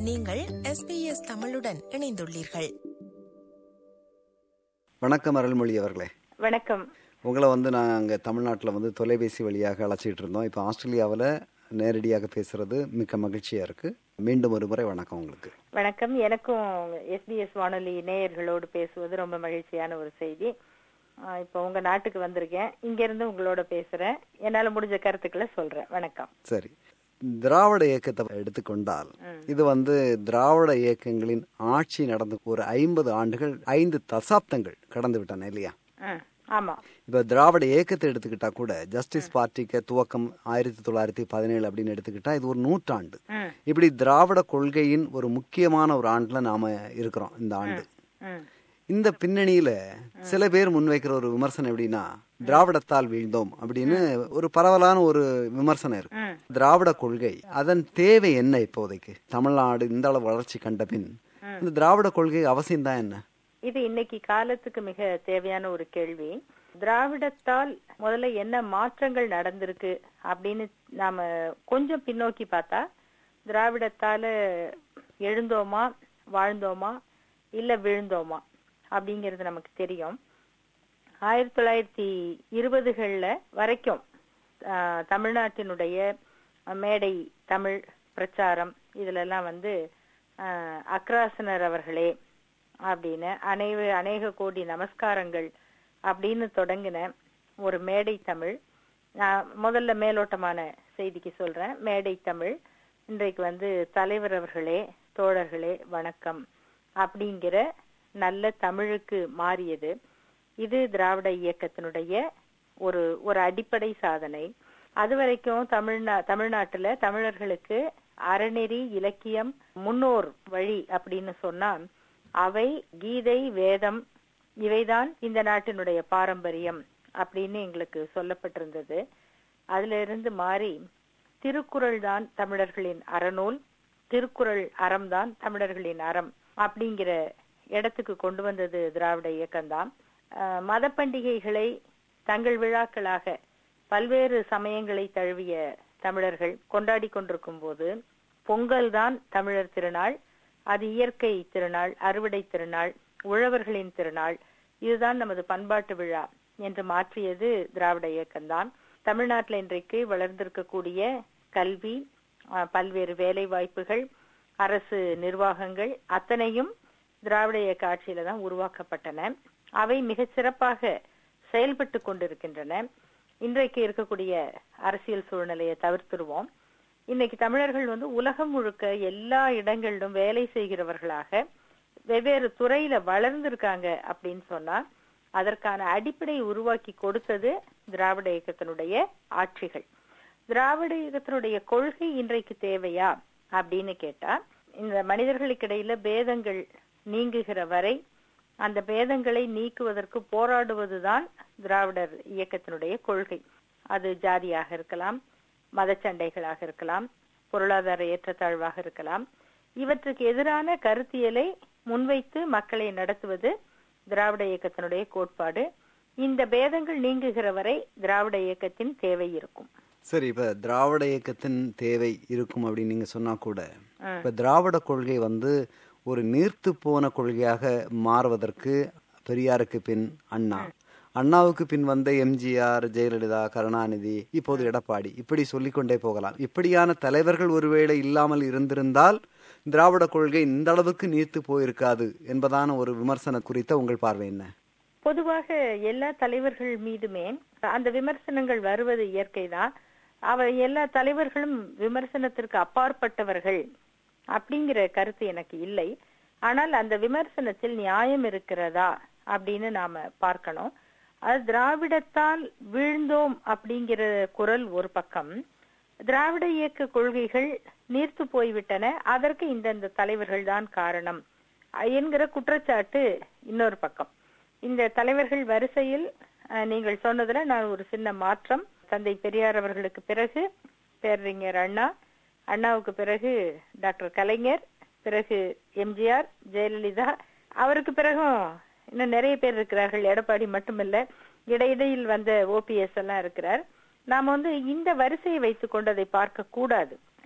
நீங்கள் எஸ்பிஎஸ் தமிழுடன் இணைந்துள்ளீர்கள் வணக்கம் அருள்மொழி அவர்களே வணக்கம் உங்களை வந்து நாங்கள் தமிழ்நாட்டில் வந்து தொலைபேசி வழியாக அழைச்சிட்டு இருந்தோம் இப்போ ஆஸ்திரேலியாவில் நேரடியாக பேசுறது மிக்க மகிழ்ச்சியா இருக்கு மீண்டும் ஒரு முறை வணக்கம் உங்களுக்கு வணக்கம் எனக்கும் எஸ்பிஎஸ் வானொலி நேயர்களோடு பேசுவது ரொம்ப மகிழ்ச்சியான ஒரு செய்தி ஆஹ் இப்போ உங்க நாட்டுக்கு வந்திருக்கேன் இங்க இருந்து உங்களோட பேசுறேன் என்னால முடிஞ்ச கருத்துக்களை சொல்றேன் வணக்கம் சரி திராவிட இயக்கத்தை எடுத்துக்கொண்டால் இது வந்து திராவிட இயக்கங்களின் ஆட்சி நடந்து ஒரு ஐம்பது ஆண்டுகள் ஐந்து தசாப்தங்கள் கடந்து விட்டன இல்லையா ம், ஆமா இப்ப திராவிட இயக்கத்தை எடுத்துக்கிட்டா கூட ஜஸ்டிஸ் பார்ட்டிக்கு துவக்கம் ஆயிரத்தி தொள்ளாயிரத்தி பதினேழு அப்படின்னு எடுத்துக்கிட்டா இது ஒரு நூற்றாண்டு ம், இப்படி திராவிட கொள்கையின் ஒரு முக்கியமான ஒரு ஆண்டுல நாம இருக்கிறோம் இந்த ஆண்டு ம், இந்த பின்னணியில சில பேர் முன்வைக்கிற ஒரு விமர்சனம் எப்படின்னா திராவிடத்தால் வீழ்ந்தோம் அப்படின்னு ஒரு பரவலான ஒரு விமர்சனம் இருக்கு ம். திராவிட கொள்கை அதன் தேவை என்ன இப்போதைக்கு தமிழ்நாடு இந்த அளவு வளர்ச்சி கண்ட பின் இந்த திராவிட கொள்கை அவசியம் தான் என்ன இது இன்னைக்கு காலத்துக்கு மிக தேவையான ஒரு கேள்வி திராவிடத்தால் முதல்ல என்ன மாற்றங்கள் நடந்திருக்கு அப்படின்னு நாம கொஞ்சம் பின்னோக்கி பார்த்தா திராவிடத்தால எழுந்தோமா வாழ்ந்தோமா இல்ல விழுந்தோமா அப்படிங்கிறது நமக்கு தெரியும் ஆயிரத்தி தொள்ளாயிரத்தி இருபதுகள்ல வரைக்கும் ஆஹ், தமிழ்நாட்டினுடைய மேடை தமிழ் பிரச்சாரம் இதுல எல்லாம் வந்து ஆஹ், அக்ராசனர் அவர்களே அப்படின்னு அனைவ அநேக கோடி நமஸ்காரங்கள் அப்படின்னு தொடங்கின ஒரு மேடை தமிழ் நான் முதல்ல மேலோட்டமான செய்திக்கு சொல்றேன் மேடை தமிழ் இன்றைக்கு வந்து தலைவர் அவர்களே தோழர்களே வணக்கம் அப்படிங்கிற நல்ல தமிழுக்கு மாறியது இது திராவிட இயக்கத்தினுடைய ஒரு ஒரு அடிப்படை சாதனை அது வரைக்கும் தமிழ்நா தமிழ்நாட்டுல தமிழர்களுக்கு அறநெறி இலக்கியம் முன்னோர் வழி அப்படின்னு சொன்னா அவை கீதை வேதம் இவைதான் இந்த நாட்டினுடைய பாரம்பரியம் அப்படின்னு எங்களுக்கு சொல்லப்பட்டிருந்தது அதுல இருந்து மாறி திருக்குறள் தான் தமிழர்களின் அறநூல் திருக்குறள் அறம்தான் தமிழர்களின் அறம் அப்படிங்கிற இடத்துக்கு கொண்டு வந்தது திராவிட இயக்கம்தான் அஹ், மத பண்டிகைகளை தங்கள் விழாக்களாக பல்வேறு சமயங்களை தழுவிய தமிழர்கள் கொண்டாடி கொண்டிருக்கும் போது பொங்கல் தான் தமிழர் திருநாள் அது இயற்கை திருநாள் அறுவடை திருநாள் உழவர்களின் திருநாள் இதுதான் நமது பண்பாட்டு விழா என்று மாற்றியது திராவிட இயக்கம்தான் தமிழ்நாட்டில் இன்றைக்கு வளர்ந்திருக்கக்கூடிய கல்வி அஹ், பல்வேறு வேலை வாய்ப்புகள் அரசு நிர்வாகங்கள் அத்தனையும் திராவிட இயக்க ஆட்சியில தான் உருவாக்கப்பட்டன அவை மிகச் சிறப்பாக செயல்பட்டு கொண்டிருக்கின்றன இன்றைக்கு இருக்கக்கூடிய அரசியல் சூழ்நிலையை தவிர்த்துருவோம் இன்னைக்கு தமிழர்கள் வந்து உலகம் முழுக்க எல்லா இடங்களிலும் வேலை செய்கிறவர்களாக வெவ்வேறு துறையில வளர்ந்திருக்காங்க அப்படின்னு சொன்னா அதற்கான அடிப்படை உருவாக்கி கொடுத்தது திராவிட இயக்கத்தினுடைய ஆட்சிகள் திராவிட இயக்கத்தினுடைய கொள்கை இன்றைக்கு தேவையா அப்படின்னு கேட்டா இந்த மனிதர்களுக்கு இடையில பேதங்கள் நீங்குகிற வரை அந்த பேதங்களை நீக்குவதற்கு போராடுவதுதான் திராவிடர் இயக்கத்தினுடைய கொள்கை அது ஜாதியாக இருக்கலாம் மதச்சண்டைகளாக இருக்கலாம் பொருளாதார ஏற்றத்தாழ்வாக இருக்கலாம் இவற்றுக்கு எதிரான கருத்தியலை முன்வைத்து மக்களை நடத்துவது திராவிட இயக்கத்தினுடைய கோட்பாடு இந்த பேதங்கள் நீங்குகிற வரை திராவிட இயக்கத்தின் தேவை இருக்கும் சரி இப்ப திராவிட இயக்கத்தின் தேவை இருக்கும் அப்படின்னு நீங்க சொன்னா கூட ம். இப்ப திராவிட கொள்கை வந்து ஒரு நீர்த்து போன கொள்கையாக மாறுவதற்கு பெரியாருக்கு பின் அண்ணா அண்ணாவுக்கு பின் வந்த எம்ஜிஆர் ஜெயலலிதா கருணாநிதி இப்போது எடப்பாடி இப்படி சொல்லிக்கொண்டே போகலாம் இப்படியான தலைவர்கள் ஒருவேளை இல்லாமல் இருந்திருந்தால் திராவிட கொள்கை இந்த அளவுக்கு நீர்த்து போயிருக்காது என்பதான ஒரு விமர்சனம் குறித்த உங்கள் பார்வை என்ன பொதுவாக எல்லா தலைவர்கள் மீதுமே அந்த விமர்சனங்கள் வருவது இயற்கைதான் அவர் எல்லா தலைவர்களும் விமர்சனத்திற்கு அப்பாற்பட்டவர்கள் அப்படிங்கிற கருத்து எனக்கு இல்லை ஆனால் அந்த விமர்சனத்தில் நியாயம் இருக்கிறதா அப்படின்னு நாம பார்க்கணும் அது திராவிடத்தால் வீழ்ந்தோம் அப்படிங்கிற குரல் ஒரு பக்கம் திராவிட இயக்க கொள்கைகள் நீர்த்து போய்விட்டன அதற்கு இந்தந்த தலைவர்கள் தான் காரணம் என்கிற குற்றச்சாட்டு இன்னொரு பக்கம் இந்த தலைவர்கள் வரிசையில் அஹ், நீங்கள் சொன்னதுல நான் ஒரு சின்ன மாற்றம் தந்தை பெரியார் அவர்களுக்கு பிறகு பேரறிஞர் அண்ணா அண்ணாவுக்கு பிறகு டாக்டர் கலைஞர் பிறகு எம்ஜிஆர் ஜெயலலிதா அவருக்கு பிறகும் இன்னும் நிறைய பேர் இருக்கிறார்கள் எடப்பாடி மட்டுமில்ல இடையிடையில் வந்த ஓபிஎஸ் எல்லாம் இருக்கிறார் நாம வந்து இந்த வரிசையை வைத்துக் கொண்டு அதை பார்க்க கூடாது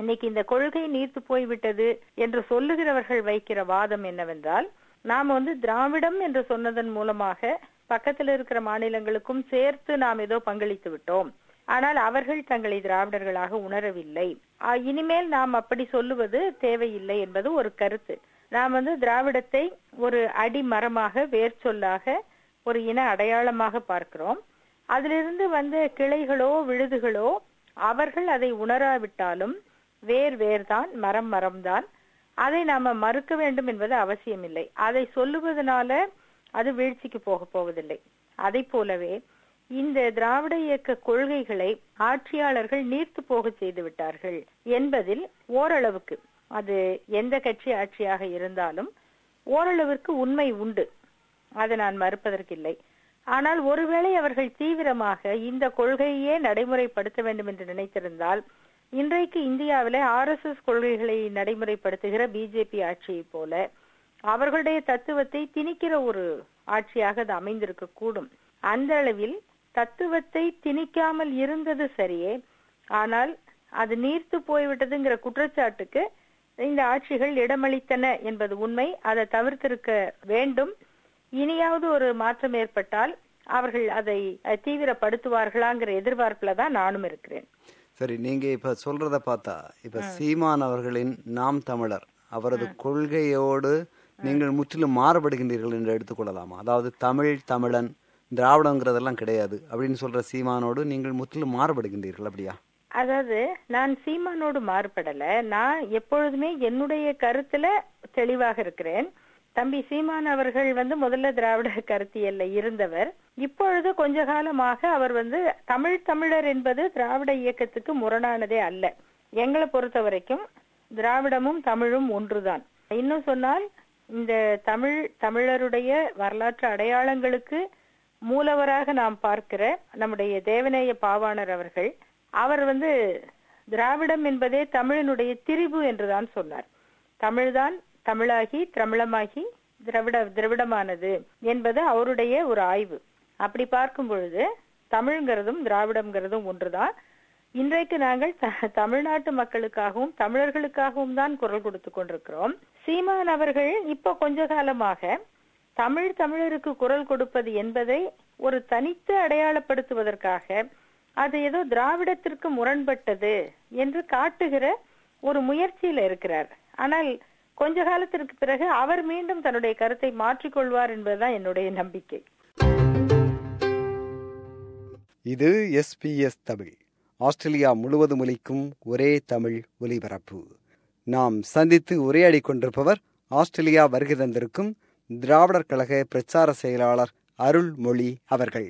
இன்னைக்கு இந்த கொள்கை நீர்த்து போய்விட்டது என்று சொல்லுகிறவர்கள் வைக்கிற வாதம் என்னவென்றால் நாம வந்து திராவிடம் என்று சொன்னதன் மூலமாக பக்கத்தில் இருக்கிற மாநிலங்களுக்கும் சேர்த்து நாம் ஏதோ பங்களித்து விட்டோம் ஆனால் அவர்கள் தங்களை திராவிடர்களாக உணரவில்லை ஆஹ் இனிமேல் நாம் அப்படி சொல்லுவது தேவையில்லை என்பது ஒரு கருத்து நாம் வந்து திராவிடத்தை ஒரு அடிமரமாக வேர் சொல்லாக ஒரு இன அடையாளமாக பார்க்கிறோம் அதிலிருந்து வந்த கிளைகளோ விழுதுகளோ அவர்கள் அதை உணராவிட்டாலும் வேர் வேர்தான் மரம் மரம்தான் அதை நாம மறுக்க வேண்டும் என்பது அவசியமில்லை அதை சொல்லுவதனால அது வீழ்ச்சிக்கு போக போவதில்லை அதை போலவே இந்த திராவிட இயக்க கொள்கைகளை ஆட்சியாளர்கள் நீர்த்து போக செய்து விட்டார்கள் என்பதில் ஓரளவுக்கு அது எந்த கட்சி ஆட்சியாக இருந்தாலும் ஓரளவிற்கு உண்மை உண்டு அதை நான் மறுப்பதற்கில்லை ஆனால் ஒருவேளை அவர்கள் தீவிரமாக இந்த கொள்கையே நடைமுறைப்படுத்த வேண்டும் என்று நினைத்திருந்தால் இன்றைக்கு இந்தியாவில ஆர் எஸ் எஸ் கொள்கைகளை நடைமுறைப்படுத்துகிற பிஜேபி ஆட்சியை போல அவர்களுடைய தத்துவத்தை திணிக்கிற ஒரு ஆட்சியாக அது அமைந்திருக்க கூடும் அந்த அளவில் தத்துவத்தை திணிக்காமல் இருந்தது சரியே ஆனால் அது நீர்த்து போய்விட்டதுங்கிற குற்றச்சாட்டுக்கு இந்த ஆட்சிகள் இடமளித்தன என்பது உண்மை அதை தவிர்த்திருக்க வேண்டும் இனியாவது ஒரு மாற்றம் ஏற்பட்டால் அவர்கள் அதை தீவிரப்படுத்துவார்களாங்கிற எதிர்பார்ப்புல தான் நானும் இருக்கிறேன் சரி நீங்க இப்ப சொல்றத பார்த்தா இப்ப சீமான் அவர்களின் நாம் தமிழர் அவரது கொள்கையோடு நீங்கள் முற்றிலும் மாறுபடுகின்றீர்கள் என்று எடுத்துக்கொள்ளலாமா அதாவது தமிழ் தமிழன் திராவிடங்கிறதெல்லாம் கிடையாது அப்படின்னு சொல்ற சீமானோடு நீங்கள் முற்றிலும் மாறுபடுகின்றீர்கள் அப்படியா அதாவது நான் சீமானோடு மாறுபடல நான் எப்பொழுதுமே என்னுடைய கருத்துல தெளிவாக இருக்கிறேன் தம்பி சீமான் அவர்கள் வந்து முதல்ல திராவிட கருத்தியல்ல இருந்தவர் இப்பொழுது கொஞ்ச காலமாக அவர் வந்து தமிழ் தமிழர் என்பது திராவிட இயக்கத்துக்கு முரணானதே அல்ல எங்களை பொறுத்த வரைக்கும் திராவிடமும் தமிழும் ஒன்றுதான் இன்னும் சொன்னால் இந்த தமிழ் தமிழருடைய வரலாற்று அடையாளங்களுக்கு மூலவராக நாம் பார்க்கிற நம்முடைய தேவநேய பாவாணர் அவர்கள் அவர் வந்து திராவிடம் என்பதே தமிழனுடைய திரிபு என்றுதான் சொன்னார் தமிழ்தான் தமிழாகி தமிழமாகி திராவிட திராவிடமானது என்பது அவருடைய ஒரு ஆய்வு அப்படி பார்க்கும் பொழுது தமிழ்ங்கிறதும் திராவிடம்ங்கிறதும் ஒன்றுதான் இன்றைக்கு நாங்கள் தமிழ்நாட்டு மக்களுக்காகவும் தமிழர்களுக்காகவும் தான் குரல் கொடுத்து கொண்டிருக்கிறோம் சீமான் அவர்கள் இப்ப கொஞ்ச காலமாக தமிழ் தமிழருக்கு குரல் கொடுப்பது என்பதை ஒரு தனித்து அடையாளப்படுத்துவதற்காக அது ஏதோ திராவிடத்திற்கு முரண்பட்டது என்று காட்டுகிற ஒரு முயற்சியில இருக்கிறார் ஆனால் கொஞ்ச காலத்திற்கு பிறகு அவர் மீண்டும் தன்னுடைய கருத்தை மாற்றிக்கொள்வார் என்பதுதான் என்னுடைய நம்பிக்கை இது எஸ்பிஎஸ் தமிழ் ஆஸ்திரேலியா முழுவதும் ஒலிக்கும் ஒரே தமிழ் ஒலிபரப்பு நாம் சந்தித்து உரையாடி கொண்டிருப்பவர் ஆஸ்திரேலியா வருகை தந்திருக்கும் திராவிடர் கழக பிரச்சார செயலாளர் அருள்மொழி அவர்கள்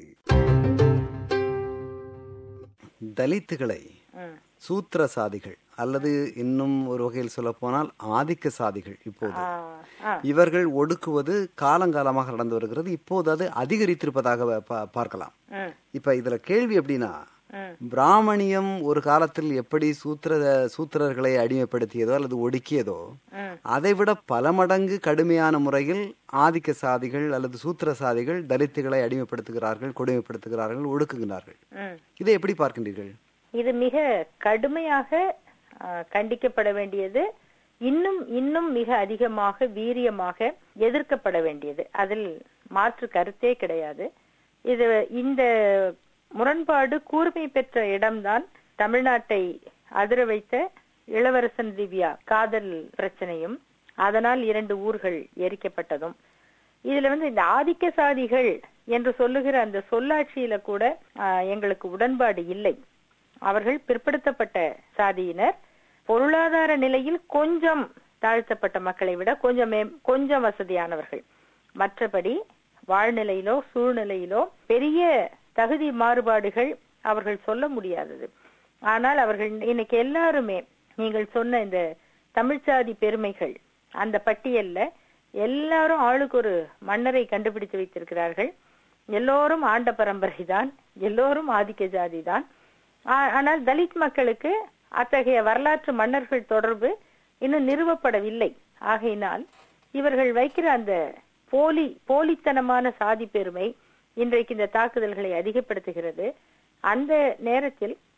தலித்துகளை சூத்திர சாதிகள் அல்லது இன்னும் ஒரு வகையில் சொல்ல போனால் ஆதிக்க சாதிகள் இப்போது இவர்கள் ஒடுக்குவது காலங்காலமாக நடந்து வருகிறது இப்போது அது அதிகரித்திருப்பதாக பார்க்கலாம் இப்ப இதுல கேள்வி எப்படின்னா பிராமணியம் ஒரு காலத்தில் எப்படி சூத்திர சூத்திரர்களை அடிமைப்படுத்தியதோ அல்லது ஒடுக்கியதோ அதை விட பல மடங்கு கடுமையான முறையில் ஆதிக்க சாதிகள் அல்லது சூத்திர சாதிகள் தலித்துகளை அடிமைப்படுத்துகிறார்கள் கொடுமைப்படுத்துகிறார்கள் ஒடுக்குகிறார்கள் இதை எப்படி பார்க்கின்றீர்கள் இது மிக கடுமையாக கண்டிக்கப்பட வேண்டியது இன்னும் இன்னும் மிக அதிகமாக வீரியமாக எதிர்க்கப்பட வேண்டியது அதில் மாற்று கருத்தே கிடையாது இது இந்த முரண்பாடு கூர்மை பெற்ற இடம்தான் தமிழ்நாட்டை அதிர வைத்த இளவரசன் திவ்யா காதல் பிரச்சனையும் அதனால் இரண்டு ஊர்கள் எரிக்கப்பட்டதும் இதுல வந்து இந்த ஆதிக்க சாதிகள் என்று சொல்லுகிற அந்த சொல்லாட்சியில கூட எங்களுக்கு உடன்பாடு இல்லை அவர்கள் பிற்படுத்தப்பட்ட சாதியினர் பொருளாதார நிலையில் கொஞ்சம் தாழ்த்தப்பட்ட மக்களை விட கொஞ்சம் கொஞ்சம் வசதியானவர்கள் மற்றபடி வாழ்நிலையிலோ சூழ்நிலையிலோ பெரிய தகுதி மாறுபாடுகள் அவர்கள் சொல்ல முடியாதது ஆனால் அவர்கள் இன்னைக்கு எல்லாருமே நீங்கள் சொன்ன இந்த தமிழ்ச்சாதி பெருமைகள் அந்த பட்டியல்ல எல்லாரும் ஆளுக்கு ஒரு மன்னரை கண்டுபிடித்து வைத்திருக்கிறார்கள் எல்லோரும் ஆண்ட பரம்பரை தான் எல்லோரும் ஆதிக்க ஜாதி தான் ஆனால் தலித் மக்களுக்கு அத்தகைய வரலாற்று மன்னர்கள் தொடர்பு இன்னும் நிறுவப்படவில்லை ஆகையினால் இவர்கள் வைக்கிற அந்த போலி போலித்தனமான சாதி பெருமை இன்றைக்கு இந்த தாக்குதல்களை அதிகப்படுத்துகிறது அந்த நேரத்தில்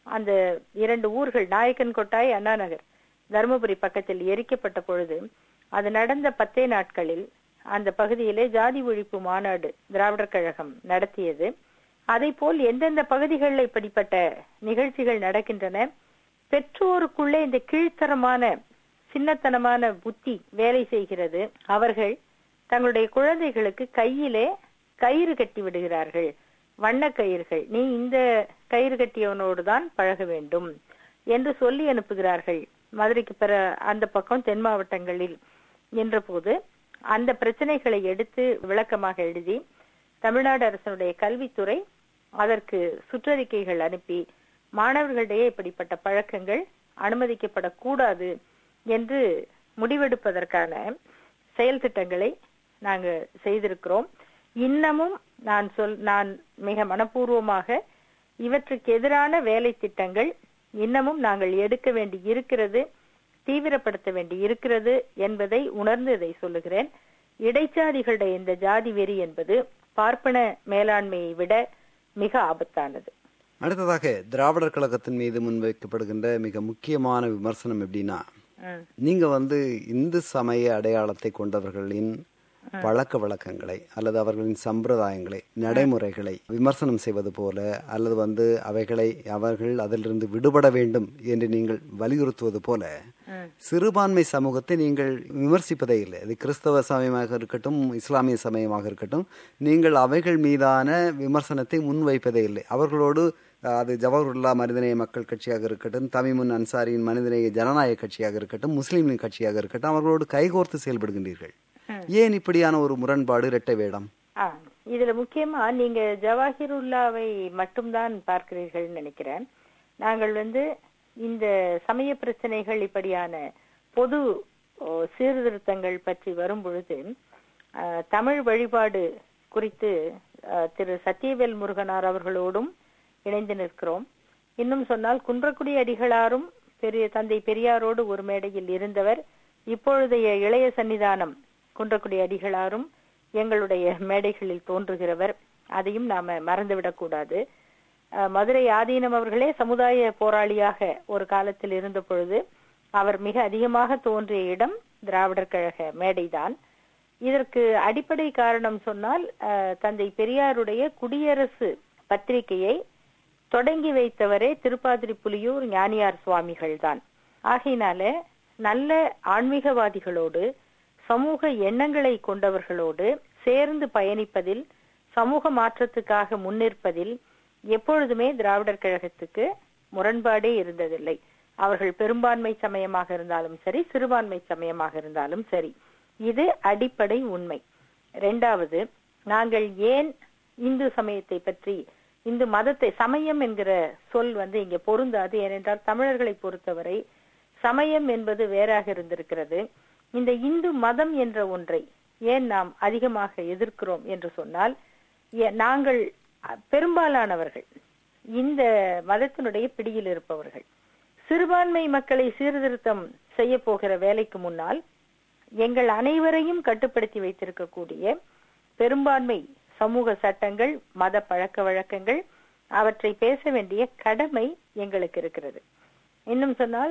அந்த இரண்டு ஊர்கள் நாயக்கன் கொட்டாய் அண்ணா நகர் தருமபுரி பக்கத்தில் எரிக்கப்பட்ட பொழுது அது நடந்த பத்தே நாட்களில் அந்த பகுதியிலே ஜாதி ஒழிப்பு மாநாடு திராவிடர் கழகம் நடத்தியது அதை போல் எந்தெந்த பகுதிகளில் இப்படிப்பட்ட நிகழ்ச்சிகள் நடக்கின்றன பெற்றோருக்குள்ளே இந்த கீழ்த்தரமான சின்னத்தனமான புத்தி வேலை செய்கிறது அவர்கள் தங்களுடைய குழந்தைகளுக்கு கையிலே கயிறு கட்டி விடுகிறார்கள் வண்ண கயிறுகள் நீ இந்த கயிறு கட்டியவனோடு தான் பழக வேண்டும் என்று சொல்லி அனுப்புகிறார்கள் மதுரைக்கு பிற அந்த பக்கம் தென் மாவட்டங்களில் என்ற போது அந்த பிரச்சனைகளை எடுத்து விளக்கமாக எழுதி தமிழ்நாடு அரசனுடைய கல்வித்துறை அதற்கு சுற்றறிக்கைகள் அனுப்பி மாணவர்களிடையே இப்படிப்பட்ட பழக்கங்கள் அனுமதிக்கப்படக்கூடாது என்று முடிவெடுப்பதற்கான செயல் திட்டங்களை நாங்க செய்திருக்கிறோம் இன்னமும் நான் சொல் நான் மிக மனப்பூர்வமாக இவற்றுக்கு எதிரான வேலை திட்டங்கள் இன்னமும் நாங்கள் எடுக்க வேண்டி இருக்கிறது தீவிரப்படுத்த வேண்டி இருக்கிறது என்பதை உணர்ந்து இதை சொல்லுகிறேன் இடைச்சாதிகளுடைய இந்த ஜாதி வெறி என்பது பார்ப்பன மேலாண்மையை விட மிக ஆபத்தானது அடுத்ததாக திராவிடர் கழகத்தின் மீது முன்வைக்கப்படுகின்ற மிக முக்கியமான விமர்சனம் எப்படின்னா ம், நீங்க வந்து இந்து சமய அடையாளத்தை கொண்டவர்களின் பழக்க வழக்கங்களை அல்லது அவர்களின் சம்பிரதாயங்களை நடைமுறைகளை விமர்சனம் செய்வது போல அல்லது வந்து அவைகளை அவர்கள் அதிலிருந்து விடுபட வேண்டும் என்று நீங்கள் வலியுறுத்துவது போல ம். சிறுபான்மை சமூகத்தை நீங்கள் விமர்சிப்பதே இல்லை அது கிறிஸ்தவ சமயமாக இருக்கட்டும் இஸ்லாமிய சமயமாக இருக்கட்டும் நீங்கள் அவைகள் மீதான விமர்சனத்தை முன்வைப்பதே இல்லை அவர்களோடு அஹ், அது ஜவஹர்லா மனிதநேய மக்கள் கட்சியாக இருக்கட்டும் தமிமுன் அன்சாரியின் மனிதநேய ஜனநாயக கட்சியாக இருக்கட்டும் முஸ்லீமின் கட்சியாக இருக்கட்டும் அவர்களோடு கைகோர்த்து செயல்படுகின்றீர்கள் ஏன் இப்படியான ஒரு முரண்பாடு இரட்டை வேடம் ஆ, இதுல முக்கியமா நீங்க ஜவாஹிருல்லாவை மட்டும்தான் பார்க்கிறீர்கள்னு நினைக்கிறேன் நாங்கள் வந்து இந்த சமய பிரச்சனைகள் இப்படியான பொது ஓ, சீர்திருத்தங்கள் பற்றி வரும் பொழுது ஆ, தமிழ் வழிபாடு குறித்து ஆ, திரு சத்தியவேல் முருகனார் அவர்களோடும் இணைந்து நிற்கிறோம் இன்னும் சொன்னால் குன்றக்குடி அடிகளாரும் பெரிய தந்தை பெரியாரோடு ஒரு மேடையில் இருந்தவர் இப்பொழுதைய இளைய சன்னிதானம் குன்றக்குடி அடிகளாரும் எங்களுடைய மேடைகளில் தோன்றுகிறவர் அதையும் நாம மறந்துவிடக் கூடாது அஹ், மதுரை ஆதீனம் அவர்களே சமுதாய போராளியாக ஒரு காலத்தில் இருந்த பொழுது அவர் மிக அதிகமாக தோன்றிய இடம் திராவிடர் கழக மேடைதான் இதற்கு அடிப்படை காரணம் சொன்னால் அஹ், தந்தை பெரியாருடைய குடியரசு பத்திரிகையை தொடங்கி வைத்தவரே திருப்பாதிரி புலியூர் ஞானியார் சுவாமிகள் தான் ஆகையினால நல்ல ஆன்மீகவாதிகளோடு சமூக எண்ணங்களை கொண்டவர்களோடு சேர்ந்து பயணிப்பதில் சமூக மாற்றத்துக்காக முன்னிற்பதில் எப்பொழுதுமே திராவிடர் கழகத்துக்கு முரண்பாடே இருந்ததில்லை அவர்கள் பெரும்பான்மை சமயமாக இருந்தாலும் சரி சிறுபான்மை சமயமாக இருந்தாலும் சரி இது அடிப்படை உண்மை இரண்டாவது நாங்கள் ஏன் இந்து சமயத்தை பற்றி இந்து மதத்தை சமயம் என்கிற சொல் வந்து இங்க பொருந்தாது ஏனென்றால் தமிழர்களை பொறுத்தவரை சமயம் என்பது வேறாக இருந்திருக்கிறது இந்த இந்து மதம் என்ற ஒன்றை ஏன் நாம் அதிகமாக எதிர்க்கிறோம் என்று சொன்னால் ஏ- நாங்கள் அ, பெரும்பாலானவர்கள் இந்த மதத்தினுடைய பிடியில் இருப்பவர்கள் சிறுபான்மை மக்களை சீர்திருத்தம் செய்ய போகிற வேலைக்கு முன்னால் எங்கள் அனைவரையும் கட்டுப்படுத்தி வைத்திருக்கக்கூடிய பெரும்பான்மை சமூக சட்டங்கள் மத பழக்க வழக்கங்கள் அவற்றை பேச வேண்டிய கடமை எங்களுக்கு இருக்கிறது இன்னும் சொன்னால்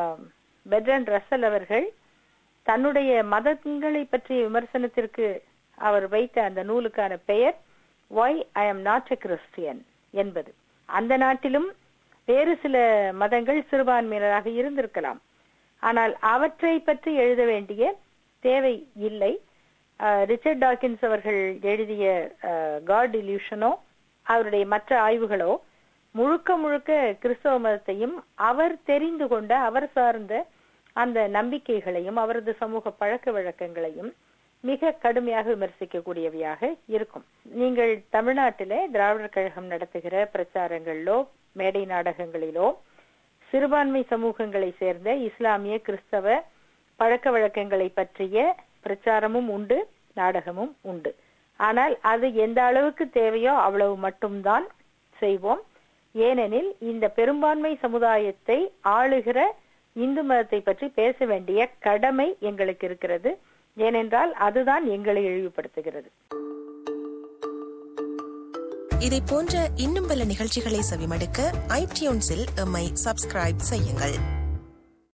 பெட்ரன் ரசல் அவர்கள் தன்னுடைய மதங்களை பற்றிய விமர்சனத்திற்கு அவர் வைத்த அந்த நூலுக்கான பெயர் வை ஐ அம் நாட் எ கிறிஸ்டியன் என்பது அந்த நாட்டிலும் வேறு சில மதங்கள் சிறுபான்மையினராக இருந்திருக்கலாம் ஆனால் அவற்றை பற்றி எழுத வேண்டிய தேவை இல்லை அஹ், ரிச்சர்ட் டாக்கின்ஸ் அவர்கள் எழுதிய காட் இல்யூஷனோ அவருடைய மற்ற ஆய்வுகளோ முழுக்க முழுக்க கிறிஸ்தவ மதத்தையும் அவர் தெரிந்து கொண்ட அவர் சார்ந்த அந்த நம்பிக்கைகளையும் அவரது சமூக பழக்க வழக்கங்களையும் மிக கடுமையாக விமர்சிக்கக்கூடியவையாக இருக்கும் நீங்கள் தமிழ்நாட்டிலே திராவிடர் கழகம் நடத்துகிற பிரச்சாரங்களிலோ மேடை நாடகங்களிலோ சிறுபான்மை சமூகங்களை சேர்ந்த இஸ்லாமிய கிறிஸ்தவ பழக்க வழக்கங்களை பற்றிய பிரச்சாரமும் உண்டு நாடகமும் உண்டு ஆனால் அது எந்த அளவுக்கு தேவையோ அவ்வளவு மட்டும்தான் செய்வோம் ஏனெனில் இந்த பெரும்பான்மை சமுதாயத்தை ஆளுகிற இந்து மதத்தை பற்றி பேச வேண்டிய கடமை எங்களுக்கு இருக்கிறது ஏனென்றால் அதுதான் எங்களை இழிவுபடுத்துகிறது இதை போன்ற இன்னும் பல நிகழ்ச்சிகளை செவிமடுக்க ஐடியூன்ஸில் எம்மை சப்ஸ்கிரைப் செய்யுங்கள்